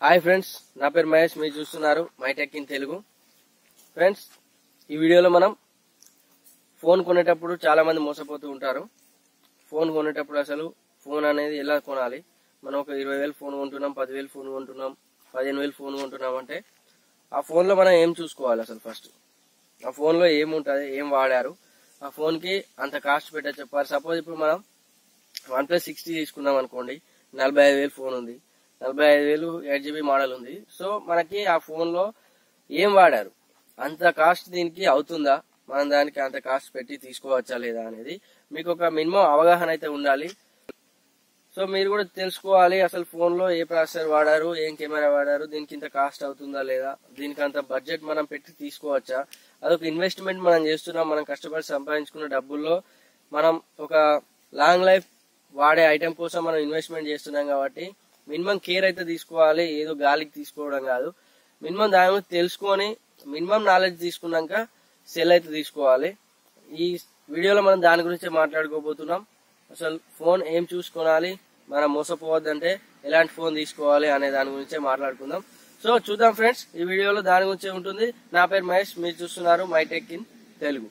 hi friends నా పేరు మహేష్ మీరు చూస్తున్నారు my tech in Telugu friends ఈ వీడియోలో మనం ఫోన్ కొనేటప్పుడు చాలా మంది మోసపోతూ ఉంటారు ఫోన్ కొనేటప్పుడు అసలు ఫోన్ అనేది ఎలా కొనాలి మనం ఒక ఇరవై వేలు ఫోన్ కొంటున్నాం పదివేలు ఫోన్ కొంటున్నాం పదిహేను వేలు ఫోన్ కొంటున్నాం అంటే ఆ ఫోన్లో మనం ఏం చూసుకోవాలి అసలు ఫస్ట్ ఆ ఫోన్లో ఏముంటుంది ఏం వాడారు ఆ ఫోన్కి అంత కాస్ట్ పెట్టచ్చు చెప్పారు సపోజ్ ఇప్పుడు మనం వన్ ప్లస్ సిక్స్టీ తీసుకున్నాం అనుకోండి నలభై ఐదు వేలు ఫోన్ ఉంది నలభై ఐదు వేలు ఎయిట్ జీబీ మోడల్ ఉంది సో మనకి ఆ ఫోన్ లో ఏం వాడారు అంత కాస్ట్ దీనికి అవుతుందా మనం దానికి అంత కాస్ట్ పెట్టి తీసుకోవచ్చా లేదా అనేది మీకు ఒక మినిమం అవగాహన అయితే ఉండాలి సో మీరు కూడా తెలుసుకోవాలి అసలు ఫోన్ లో ఏ ప్రాసెసర్ వాడారు ఏం కెమెరా వాడారు దీనికి ఇంత కాస్ట్ అవుతుందా లేదా దీనికి అంత బడ్జెట్ మనం పెట్టి తీసుకోవచ్చా అదొక ఇన్వెస్ట్మెంట్ మనం చేస్తున్నాం మనం కష్టపడి సంపాదించుకున్న డబ్బుల్లో మనం ఒక లాంగ్ లైఫ్ వాడే ఐటెం కోసం మనం ఇన్వెస్ట్మెంట్ చేస్తున్నాం కాబట్టి మినిమం కేర్ అయితే తీసుకోవాలి ఏదో గాలికి తీసుకోవడం కాదు మినిమం దాని గురించి తెలుసుకొని మినిమం నాలెడ్జ్ తీసుకున్నాక సెల్ అయితే తీసుకోవాలి ఈ వీడియోలో మనం దాని గురించి మాట్లాడుకోబోతున్నాం అసలు ఫోన్ ఏం చూసుకోవాలి మనం మోసపోవద్దంటే ఎలాంటి ఫోన్ తీసుకోవాలి అనే దాని గురించే మాట్లాడుకుందాం సో చూద్దాం ఫ్రెండ్స్ ఈ వీడియోలో దాని గురించే ఉంటుంది నా పేరు మహేష్ మీరు చూస్తున్నారు my tech in Telugu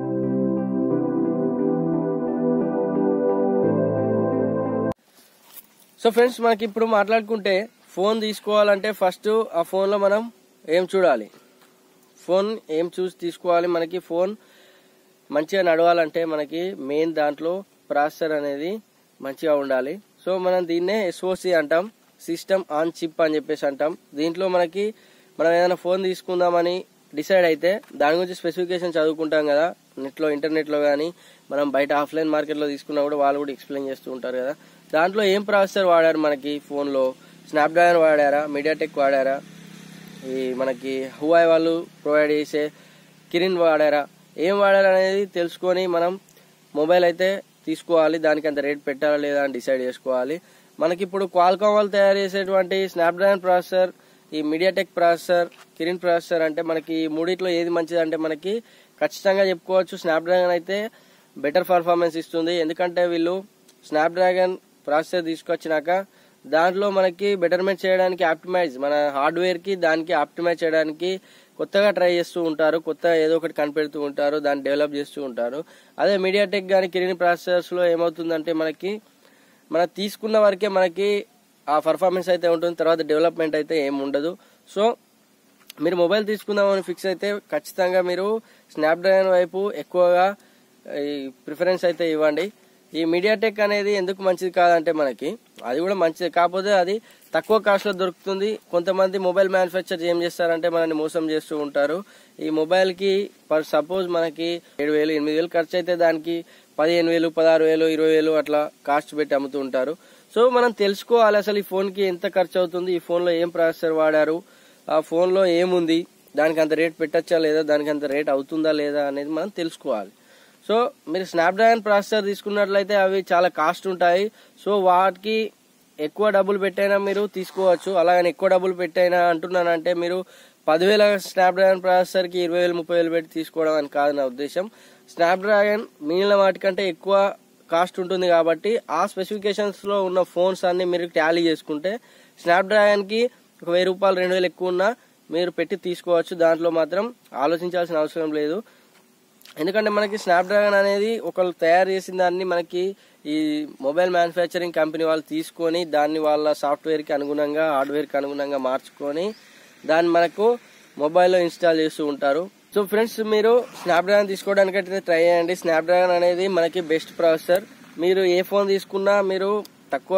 so friends మనకి ఇప్పుడు మాట్లాడుకుంటే ఫోన్ తీసుకోవాలంటే ఫస్ట్ ఆ ఫోన్లో మనం ఏం చూడాలి ఫోన్ ఏం చూసి తీసుకోవాలి మనకి ఫోన్ మంచిగా నడవాలంటే మనకి మెయిన్ దాంట్లో ప్రాసెసర్ అనేది మంచిగా ఉండాలి సో మనం దీన్నే ఎస్ఓసి అంటాం సిస్టమ్ ఆన్ చిప్ అని చెప్పేసి అంటాం దీంట్లో మనకి మనం ఏదైనా ఫోన్ తీసుకుందామని డిసైడ్ అయితే దాని గురించి స్పెసిఫికేషన్ చదువుకుంటాం కదా నెట్లో ఇంటర్నెట్లో కానీ మనం బయట ఆఫ్లైన్ మార్కెట్లో తీసుకున్నా కూడా వాళ్ళు కూడా ఎక్స్ప్లెయిన్ చేస్తూ ఉంటారు కదా దాంట్లో ఏం ప్రాసెసర్ వాడారు మనకి ఫోన్లో స్నాప్డ్రాగన్ వాడారా మీడియాటెక్ వాడారా ఈ మనకి హువాయ్ వాళ్ళు ప్రొవైడ్ చేసే కిరిన్ వాడారా ఏం వాడారు అనేది తెలుసుకొని మనం మొబైల్ అయితే తీసుకోవాలి దానికి అంత రేట్ పెట్టాలా లేదా అని డిసైడ్ చేసుకోవాలి మనకి ఇప్పుడు క్వాల్కామ్ వాళ్ళు తయారు చేసేటువంటి స్నాప్డ్రాగన్ ప్రాసెసర్ ఈ మీడియాటెక్ ప్రాసెసర్ కిరిన్ ప్రాసెసర్ అంటే మనకి ఈ మూడిట్లో ఏది మంచిది అంటే మనకి ఖచ్చితంగా చెప్పుకోవచ్చు స్నాప్డ్రాగన్ అయితే బెటర్ పర్ఫార్మెన్స్ ఇస్తుంది ఎందుకంటే వీళ్ళు స్నాప్డ్రాగన్ ప్రాసెసర్ తీసుకొచ్చినాక దాంట్లో మనకి బెటర్మెంట్ చేయడానికి ఆప్టిమైజ్ మన హార్డ్వేర్ కి దానికి ఆప్టిమైజ్ చేయడానికి కొత్తగా ట్రై చేస్తూ ఉంటారు కొత్త ఏదో ఒకటి కనిపెడుతూ ఉంటారు దాన్ని డెవలప్ చేస్తూ ఉంటారు అదే మీడియాటెక్ కానీ కిరిన్ ప్రాసెసర్స్ లో ఏమవుతుందంటే మనకి మన తీసుకున్న వరకే మనకి ఆ పర్ఫార్మెన్స్ అయితే ఉంటుంది తర్వాత డెవలప్మెంట్ అయితే ఏం ఉండదు సో మీరు మొబైల్ తీసుకుందామని ఫిక్స్ అయితే ఖచ్చితంగా మీరు స్నాప్డ్రాగన్ వైపు ఎక్కువగా ఈ ప్రిఫరెన్స్ అయితే ఇవ్వండి ఈ మీడియాటెక్ అనేది ఎందుకు మంచిది కాదంటే మనకి అది కూడా మంచిది కాకపోతే అది తక్కువ కాస్ట్ లో దొరుకుతుంది కొంతమంది మొబైల్ మ్యానుఫ్యాక్చర్ ఏం చేస్తారంటే మనల్ని మోసం చేస్తూ ఉంటారు ఈ మొబైల్ కి ఫర్ సపోజ్ మనకి ఏడు వేలు ఎనిమిది వేలు ఖర్చు అయితే దానికి పదిహేను వేలు పదహారు వేలు ఇరవై వేలు అట్లా కాస్ట్ పెట్టి అమ్ముతూ ఉంటారు సో మనం తెలుసుకోవాలి అసలు ఈ ఫోన్ కి ఎంత ఖర్చు అవుతుంది ఈ ఫోన్ లో ఏం ప్రాసెసర్ వాడారు ఆ ఫోన్ లో ఏముంది దానికి అంత రేట్ పెట్టచ్చా లేదా దానికి అంత రేట్ అవుతుందా లేదా అనేది మనం తెలుసుకోవాలి సో మీరు స్నాప్డ్రాగన్ ప్రాసెసర్ తీసుకున్నట్లయితే అవి చాలా కాస్ట్ ఉంటాయి సో వాటికి ఎక్కువ డబ్బులు పెట్టైనా మీరు తీసుకోవచ్చు అలాగని ఎక్కువ డబ్బులు పెట్టైనా అంటున్నానంటే మీరు పదివేల స్నాప్డ్రాగన్ ప్రాసెసర్ కి ఇరవై వేలు ముప్పై వేలు పెట్టి తీసుకోవడం అని కాదు నా ఉద్దేశం స్నాప్డ్రాగన్ మిగిలిన వాటికంటే ఎక్కువ కాస్ట్ ఉంటుంది కాబట్టి ఆ స్పెసిఫికేషన్స్ లో ఉన్న ఫోన్స్ అన్ని మీరు టాలీ చేసుకుంటే స్నాప్డ్రాగన్ కి ఒక వెయ్యి రూపాయలు రెండు వేలు ఎక్కువ ఉన్నా మీరు పెట్టి తీసుకోవచ్చు దాంట్లో మాత్రం ఆలోచించాల్సిన అవసరం లేదు ఎందుకంటే మనకి స్నాప్డ్రాగన్ అనేది ఒకళ్ళు తయారు చేసిన దాన్ని మనకి ఈ మొబైల్ మ్యానుఫ్యాక్చరింగ్ కంపెనీ వాళ్ళు తీసుకొని దాన్ని వాళ్ళ సాఫ్ట్వేర్ కి అనుగుణంగా హార్డ్వేర్ కి అనుగుణంగా మార్చుకొని దాన్ని మనకు మొబైల్లో ఇన్స్టాల్ చేస్తూ ఉంటారు సో ఫ్రెండ్స్ మీరు స్నాప్డ్రాగన్ తీసుకోవడానికైతే ట్రై చేయండి స్నాప్డ్రాగన్ అనేది మనకి బెస్ట్ ప్రాసెసర్ మీరు ఏ ఫోన్ తీసుకున్నా మీరు తక్కువ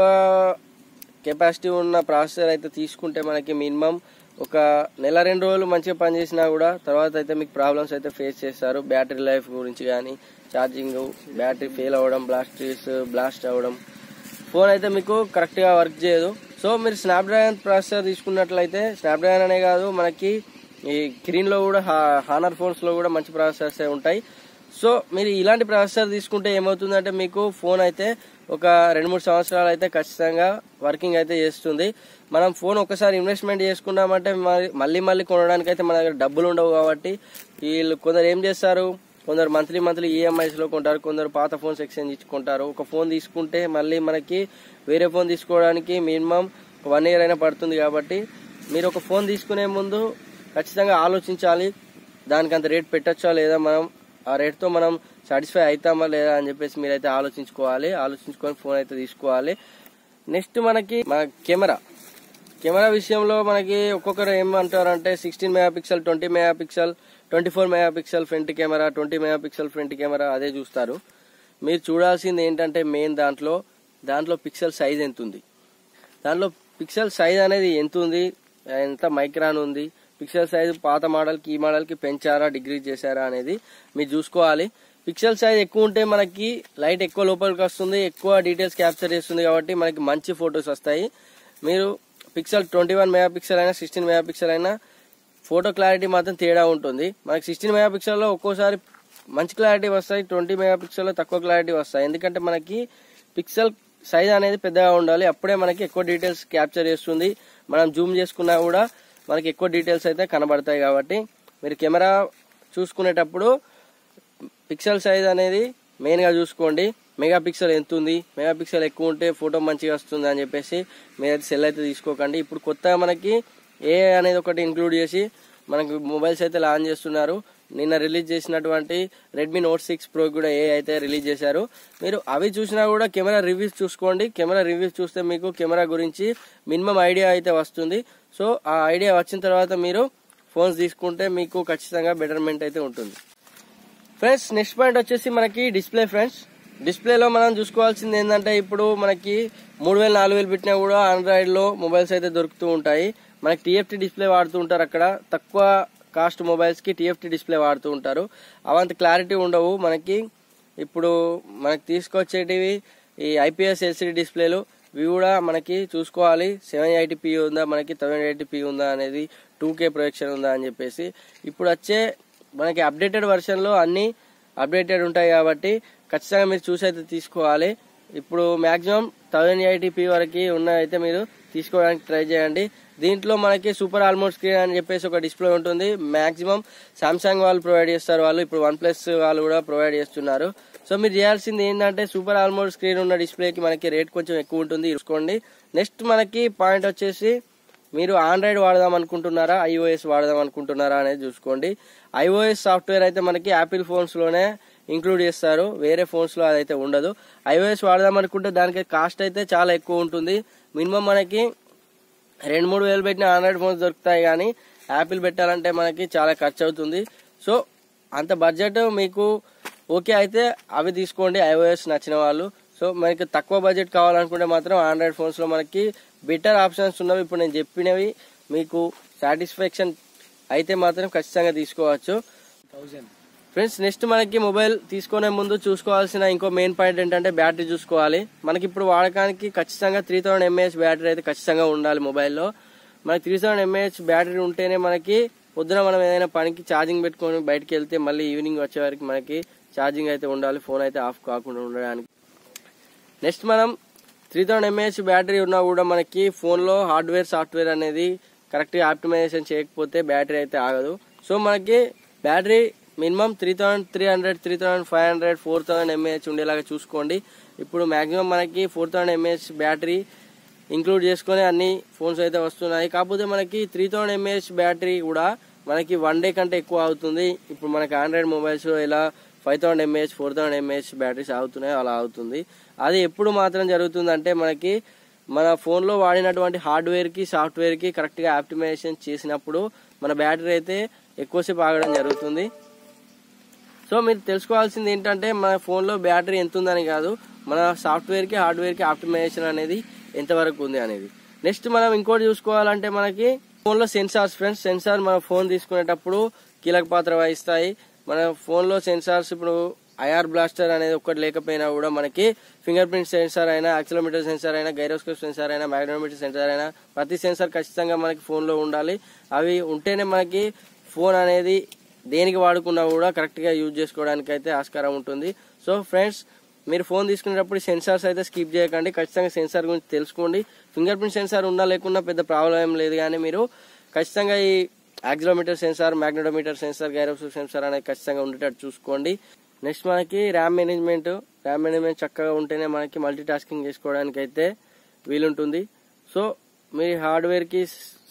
కెపాసిటీ ఉన్న ప్రాసెసర్ అయితే తీసుకుంటే మనకి మినిమం ఒక నెల రెండు రోజులు మంచిగా పనిచేసినా కూడా తర్వాత అయితే మీకు ప్రాబ్లమ్స్ అయితే ఫేస్ చేస్తారు బ్యాటరీ లైఫ్ గురించి కానీ ఛార్జింగ్ బ్యాటరీ ఫెయిల్ అవ్వడం బ్లాస్టీస్ బ్లాస్ట్ అవ్వడం ఫోన్ అయితే మీకు కరెక్ట్గా వర్క్ చేయదు సో మీరు స్నాప్డ్రాగన్ ప్రాసెసర్ తీసుకున్నట్లయితే స్నాప్డ్రాగన్ అనే కాదు మనకి ఈ స్క్రీన్లో కూడా హానర్ ఫోన్స్లో కూడా మంచి ప్రాసెసర్స్ ఉంటాయి సో మీరు ఇలాంటి ప్రాసెసర్ తీసుకుంటే ఏమవుతుందంటే మీకు ఫోన్ అయితే ఒక రెండు మూడు సంవత్సరాలు అయితే ఖచ్చితంగా వర్కింగ్ అయితే చేస్తుంది మనం ఫోన్ ఒకసారి ఇన్వెస్ట్మెంట్ చేసుకున్నామంటే మరి మళ్ళీ మళ్ళీ కొనడానికి అయితే మన దగ్గర డబ్బులు ఉండవు కాబట్టి వీళ్ళు కొందరు ఏం చేస్తారు కొందరు మంత్లీ మంత్లీ ఈఎంఐస్ లో కొంటారు కొందరు పాత ఫోన్స్ ఎక్స్చేంజ్ ఇచ్చుకుంటారు ఒక ఫోన్ తీసుకుంటే మళ్ళీ మనకి వేరే ఫోన్ తీసుకోవడానికి మినిమం వన్ ఇయర్ అయినా పడుతుంది కాబట్టి మీరు ఒక ఫోన్ తీసుకునే ముందు ఖచ్చితంగా ఆలోచించాలి దానికి అంత రేట్ పెట్టచ్చా లేదా మనం ఆ రేట్తో మనం సాటిస్ఫై అవుతామా లేదా అని చెప్పేసి మీరైతే ఆలోచించుకోవాలి ఆలోచించుకొని ఫోన్ అయితే తీసుకోవాలి నెక్స్ట్ మనకి మన కెమెరా కెమెరా విషయంలో మనకి ఒక్కొక్కరు ఏమంటారంటే sixteen mega pixel twenty mega pixel twenty four mega pixel front camera twenty mega pixel front camera అదే చూస్తారు మీరు చూడాల్సింది ఏంటంటే మెయిన్ దాంట్లో దాంట్లో పిక్సెల్ సైజ్ ఎంత ఉంది దాంట్లో పిక్సెల్ సైజ్ అనేది ఎంత ఉంది ఎంత మైక్రాన్ ఉంది పిక్సెల్ సైజ్ పాత మోడల్కి ఈ మోడల్కి పెంచారా డిగ్రీ చేశారా అనేది మీరు చూసుకోవాలి పిక్సెల్ సైజ్ ఎక్కువ ఉంటే మనకి లైట్ ఎక్కువ లోపలికి వస్తుంది ఎక్కువ డీటెయిల్స్ క్యాప్చర్ చేస్తుంది కాబట్టి మనకి మంచి ఫొటోస్ వస్తాయి మీరు pixel twenty one mega pixel అయినా సిక్స్టీన్ మెగా పిక్సెల్ అయినా ఫోటో క్లారిటీ మాత్రం తేడా ఉంటుంది మనకి సిక్స్టీన్ మెగా పిక్సెల్లో ఒక్కోసారి మంచి క్లారిటీ వస్తాయి ట్వంటీ మెగా పిక్సెల్లో తక్కువ క్లారిటీ వస్తాయి ఎందుకంటే మనకి పిక్సెల్ సైజ్ అనేది పెద్దగా ఉండాలి అప్పుడే మనకి ఎక్కువ డీటెయిల్స్ క్యాప్చర్ చేస్తుంది మనం జూమ్ చేసుకున్నా కూడా మనకి ఎక్కువ డీటెయిల్స్ అయితే కనబడతాయి కాబట్టి మీరు కెమెరా చూసుకునేటప్పుడు పిక్సెల్ సైజ్ అనేది మెయిన్గా చూసుకోండి మెగా పిక్సెల్ ఎంత ఉంది మెగా పిక్సెల్ ఎక్కువ ఉంటే ఫోటో మంచిగా వస్తుంది అని చెప్పేసి మీరైతే సెల్ అయితే తీసుకోకండి ఇప్పుడు కొత్తగా మనకి ఏ అనేది ఒకటి ఇంక్లూడ్ చేసి మనకి మొబైల్స్ అయితే లాంచ్ చేస్తున్నారు నిన్న రిలీజ్ చేసినటువంటి రెడ్మీ నోట్ సిక్స్ ప్రో కూడా ఏ అయితే రిలీజ్ చేశారు మీరు అవి చూసినా కూడా కెమెరా రివ్యూస్ చూసుకోండి కెమెరా రివ్యూస్ చూస్తే మీకు కెమెరా గురించి మినిమం ఐడియా అయితే వస్తుంది సో ఆ ఐడియా వచ్చిన తర్వాత మీరు ఫోన్స్ తీసుకుంటే మీకు ఖచ్చితంగా బెటర్మెంట్ అయితే ఉంటుంది ఫ్రెండ్స్ నెక్స్ట్ పాయింట్ వచ్చేసి మనకి డిస్ప్లే ఫ్రెండ్స్ డిస్ప్లేలో మనం చూసుకోవాల్సింది ఏంటంటే ఇప్పుడు మనకి మూడు వేలు నాలుగు వేలు పెట్టినా కూడా ఆండ్రాయిడ్లో మొబైల్స్ అయితే దొరుకుతూ ఉంటాయి మనకి టీఎఫ్టీ డిస్ప్లే వాడుతూ ఉంటారు అక్కడ తక్కువ కాస్ట్ మొబైల్స్కి టీఎఫ్టీ డిస్ప్లే వాడుతూ ఉంటారు అవంత క్లారిటీ ఉండవు మనకి ఇప్పుడు మనకి తీసుకొచ్చేటివి ఈ ఐపీఎస్ ఎల్సిడి డిస్ప్లేలు ఇవి కూడా మనకి చూసుకోవాలి సెవెన్ ఎయిటీ పీ ఉందా మనకి సెవెన్ ఎయిటీ పీ ఉందా అనేది టూ కే ప్రొజెక్షన్ ఉందా అని చెప్పేసి ఇప్పుడు వచ్చే మనకి అప్డేటెడ్ వెర్షన్లో అన్ని అప్డేటెడ్ ఉంటాయి కాబట్టి ఖచ్చితంగా మీరు చూసి అయితే తీసుకోవాలి ఇప్పుడు మాక్సిమం థౌజండ్ ఎయిటీపీ వరకు ఉన్న అయితే మీరు తీసుకోవడానికి ట్రై చేయండి దీంట్లో మనకి సూపర్ ఆల్మోడ్ స్క్రీన్ అని చెప్పేసి ఒక డిస్ప్లే ఉంటుంది మాక్సిమం సామ్సంగ్ వాళ్ళు ప్రొవైడ్ చేస్తారు వాళ్ళు ఇప్పుడు వన్ ప్లస్ వాళ్ళు కూడా ప్రొవైడ్ చేస్తున్నారు సో మీరు చేయాల్సింది ఏంటంటే సూపర్ ఆల్మోడ్ స్క్రీన్ ఉన్న డిస్ప్లేకి మనకి రేట్ కొంచెం ఎక్కువ ఉంటుంది చూసుకోండి నెక్స్ట్ మనకి పాయింట్ వచ్చేసి మీరు ఆండ్రాయిడ్ వాడదాం అనుకుంటున్నారా ఐఓఎస్ వాడదాం అనుకుంటున్నారా అనేది చూసుకోండి ఐఓఎస్ సాఫ్ట్వేర్ అయితే మనకి యాపిల్ ఫోన్స్ లోనే ఇంక్లూడ్ చేస్తారు వేరే ఫోన్స్ లో అదైతే ఉండదు ఐఓఎస్ వాడదాం అనుకుంటే దానికి కాస్ట్ అయితే చాలా ఎక్కువ ఉంటుంది మినిమం మనకి రెండు మూడు వేలు పెట్టిన ఆండ్రాయిడ్ ఫోన్స్ దొరుకుతాయి కానీ యాపిల్ పెట్టాలంటే మనకి చాలా ఖర్చు అవుతుంది సో అంత బడ్జెట్ మీకు ఓకే అయితే అవి తీసుకోండి ఐఓఎస్ నచ్చిన వాళ్ళు సో మనకి తక్కువ బడ్జెట్ కావాలనుకుంటే మాత్రం ఆండ్రాయిడ్ ఫోన్స్ లో మనకి బెటర్ ఆప్షన్స్ ఉన్నవి ఇప్పుడు నేను చెప్పినవి మీకు సాటిస్ఫాక్షన్ అయితే మాత్రం ఖచ్చితంగా తీసుకోవచ్చు ఫ్రెండ్స్ నెక్స్ట్ మనకి మొబైల్ తీసుకునే ముందు చూసుకోవాల్సిన ఇంకో మెయిన్ పాయింట్ ఏంటంటే బ్యాటరీ చూసుకోవాలి మనకి ఇప్పుడు వాడకానికి ఖచ్చితంగా త్రీ థౌసండ్ ఎంఏహెచ్ బ్యాటరీ అయితే ఖచ్చితంగా ఉండాలి మొబైల్లో మనకి త్రీ థౌసండ్ ఎంఏహెచ్ బ్యాటరీ ఉంటేనే మనకి పొద్దున మనం ఏదైనా పనికి ఛార్జింగ్ పెట్టుకొని బయటకు వెళ్తే మళ్ళీ ఈవినింగ్ వచ్చే వరకు మనకి ఛార్జింగ్ అయితే ఉండాలి ఫోన్ అయితే ఆఫ్ కాకుండా ఉండడానికి నెక్స్ట్ మనం త్రీ థౌసండ్ ఎంఏహెచ్ బ్యాటరీ ఉన్నా కూడా మనకి ఫోన్లో హార్డ్వేర్ సాఫ్ట్వేర్ అనేది కరెక్ట్గా ఆప్టిమైజేషన్ చేయకపోతే బ్యాటరీ అయితే ఆగదు సో మనకి battery minimum three thousand three hundred three thousand five hundred four thousand mAh ఉండేలాగా చూసుకోండి ఇప్పుడు మాక్సిమం మనకి four thousand mAh battery include చేసుకొని అన్ని ఫోన్స్ అయితే వస్తున్నాయి కాకపోతే మనకి త్రీ థౌసండ్ ఎంఏహెచ్ బ్యాటరీ కూడా మనకి వన్ డే కంటే ఎక్కువ అవుతుంది ఇప్పుడు మనకి ఆండ్రాయిడ్ మొబైల్స్ ఎలా five thousand mAh four thousand mAh batteries అవుతున్నాయి అలా అవుతుంది అది ఎప్పుడు మాత్రం జరుగుతుందంటే మనకి మన ఫోన్లో వాడినటువంటి హార్డ్వేర్కి సాఫ్ట్వేర్కి కరెక్ట్గా ఆప్టిమైజేషన్ చేసినప్పుడు మన బ్యాటరీ అయితే ఎక్కువసేపు ఆగడం జరుగుతుంది సో మీరు తెలుసుకోవాల్సింది ఏంటంటే మన ఫోన్లో బ్యాటరీ ఎంత ఉందని కాదు మన సాఫ్ట్వేర్కి హార్డ్వేర్కి ఆప్టిమైజేషన్ అనేది ఎంతవరకు ఉంది అనేది నెక్స్ట్ మనం ఇంకోటి చూసుకోవాలంటే మనకి ఫోన్లో సెన్సార్స్ ఫ్రెండ్స్ సెన్సార్ మన ఫోన్ తీసుకునేటప్పుడు కీలక పాత్ర వహిస్తాయి మన ఫోన్లో సెన్సార్స్ ఇప్పుడు ఐఆర్ బ్లాస్టర్ అనేది ఒక్కటి లేకపోయినా కూడా మనకి ఫింగర్ ప్రింట్ సెన్సార్ అయినా యాక్సిలోమీటర్ సెన్సార్ అయినా గైరోస్కోప్ సెన్సార్ అయినా మ్యాగ్నోమీటర్ సెన్సార్ అయినా ప్రతి సెన్సార్ ఖచ్చితంగా మనకి ఫోన్లో ఉండాలి అవి ఉంటేనే మనకి ఫోన్ అనేది దేనికి వాడుకున్నా కూడా కరెక్ట్గా యూజ్ చేసుకోవడానికి అయితే ఆస్కారం ఉంటుంది సో ఫ్రెండ్స్ మీరు ఫోన్ తీసుకునేటప్పుడు సెన్సార్స్ అయితే స్కిప్ చేయకండి ఖచ్చితంగా సెన్సార్ గురించి తెలుసుకోండి ఫింగర్ ప్రింట్ సెన్సార్ ఉన్నా లేకున్నా పెద్ద ప్రాబ్లం ఏం లేదు కానీ మీరు ఖచ్చితంగా ఈ accelerometer sensor magnetometer sensor gyroscope sensor అనేది ఖచ్చితంగా ఉండేటట్టు చూసుకోండి నెక్స్ట్ మనకి ర్యామ్ మేనేజ్మెంట్ ర్యామ్ మేనేజ్మెంట్ చక్కగా ఉంటేనే మనకి మల్టీ టాస్కింగ్ చేసుకోవడానికి అయితే వీలుంటుంది సో మీ హార్డ్వేర్కి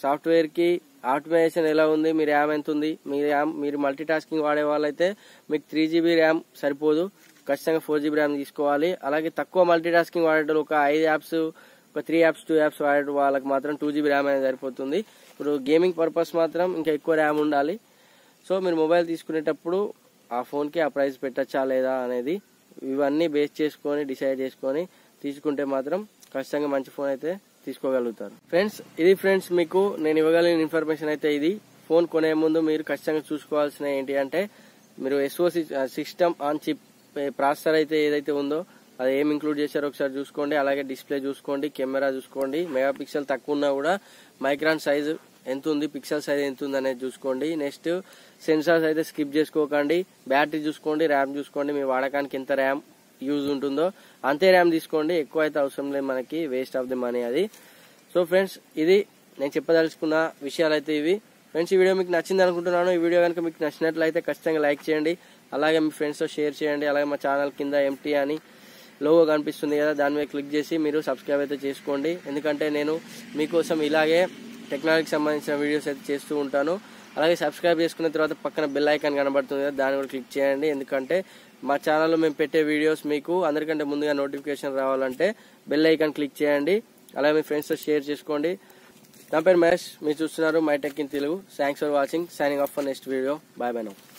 సాఫ్ట్వేర్కి ఆప్టిమైజేషన్ ఎలా ఉంది మీ ర్యామ్ ఎంత ఉంది మీ ర్యామ్ మీరు మల్టీ టాస్కింగ్ వాడే వాళ్ళైతే మీకు త్రీ జీబీ ర్యామ్ సరిపోదు ఖచ్చితంగా ఫోర్ జీబీ ర్యామ్ తీసుకోవాలి అలాగే తక్కువ మల్టీ టాస్కింగ్ వాడేటప్పుడు ఒక ఐదు యాప్స్ ఒక త్రీ యాప్స్ టూ యాప్స్ వాడే వాళ్ళకి మాత్రం టూ జీబీ ర్యామ్ అనేది సరిపోతుంది ఇప్పుడు గేమింగ్ పర్పస్ మాత్రం ఇంకా ఎక్కువ ర్యామ్ ఉండాలి సో మీరు మొబైల్ తీసుకునేటప్పుడు ఆ ఫోన్కి ఆ ప్రైస్ పెట్టచ్చా లేదా అనేది ఇవన్నీ బేస్ చేసుకొని డిసైడ్ చేసుకొని తీసుకుంటే మాత్రం ఖచ్చితంగా మంచి ఫోన్ అయితే తీసుకోగలుగుతారు ఫ్రెండ్స్ ఇది ఫ్రెండ్స్ మీకు నేను ఇవ్వగలిగిన ఇన్ఫర్మేషన్ అయితే ఇది ఫోన్ కొనే ముందు మీరు ఖచ్చితంగా చూసుకోవాల్సిన ఏంటి అంటే మీరు SoC system on chip processor అయితే ఏదైతే ఉందో అది ఏం ఇంక్లూడ్ చేశారో ఒకసారి చూసుకోండి అలాగే డిస్ప్లే చూసుకోండి కెమెరా చూసుకోండి మెగా పిక్సెల్ తక్కువ ఉన్నా కూడా మైక్రాన్ సైజు ఎంత ఉంది పిక్సెల్ సైజ్ ఎంత ఉంది అనేది చూసుకోండి నెక్స్ట్ సెన్సార్స్ అయితే స్కిప్ చేసుకోకండి బ్యాటరీ చూసుకోండి ర్యామ్ చూసుకోండి మీ వాడకానికి ఎంత ర్యామ్ యూజ్ ఉంటుందో అంతే ర్యామ్ తీసుకోండి ఎక్కువ అయితే అవసరం లేదు మనకి వేస్ట్ ఆఫ్ ది మనీ అది సో ఫ్రెండ్స్ ఇది నేను చెప్పదలుచుకున్న విషయాలు అయితే ఇవి ఫ్రెండ్స్ ఈ వీడియో మీకు నచ్చింది అనుకుంటున్నాను ఈ వీడియో కనుక మీకు నచ్చినట్లయితే ఖచ్చితంగా లైక్ చేయండి అలాగే మీ ఫ్రెండ్స్తో షేర్ చేయండి అలాగే మా ఛానల్ కింద ఎంటీ అని లోగో కనిపిస్తుంది కదా దాని మీద క్లిక్ చేసి మీరు సబ్స్క్రైబ్ అయితే చేసుకోండి ఎందుకంటే నేను మీకోసం ఇలాగే టెక్నాలజీకి సంబంధించిన వీడియోస్ అయితే చేస్తూ ఉంటాను అలాగే సబ్స్క్రైబ్ చేసుకున్న తర్వాత పక్కన బెల్ ఐకాన్ కనబడుతుంది కదా దాన్ని కూడా క్లిక్ చేయండి ఎందుకంటే మా ఛానల్లో మేము పెట్టే వీడియోస్ మీకు అందరికంటే ముందుగా నోటిఫికేషన్ రావాలంటే బెల్ ఐకాన్ క్లిక్ చేయండి అలాగే మీ ఫ్రెండ్స్తో షేర్ చేసుకోండి నా పేరు మహేష్ మీరు చూస్తున్నారు my tech in Telugu thanks for watching signing off for next video bye bye no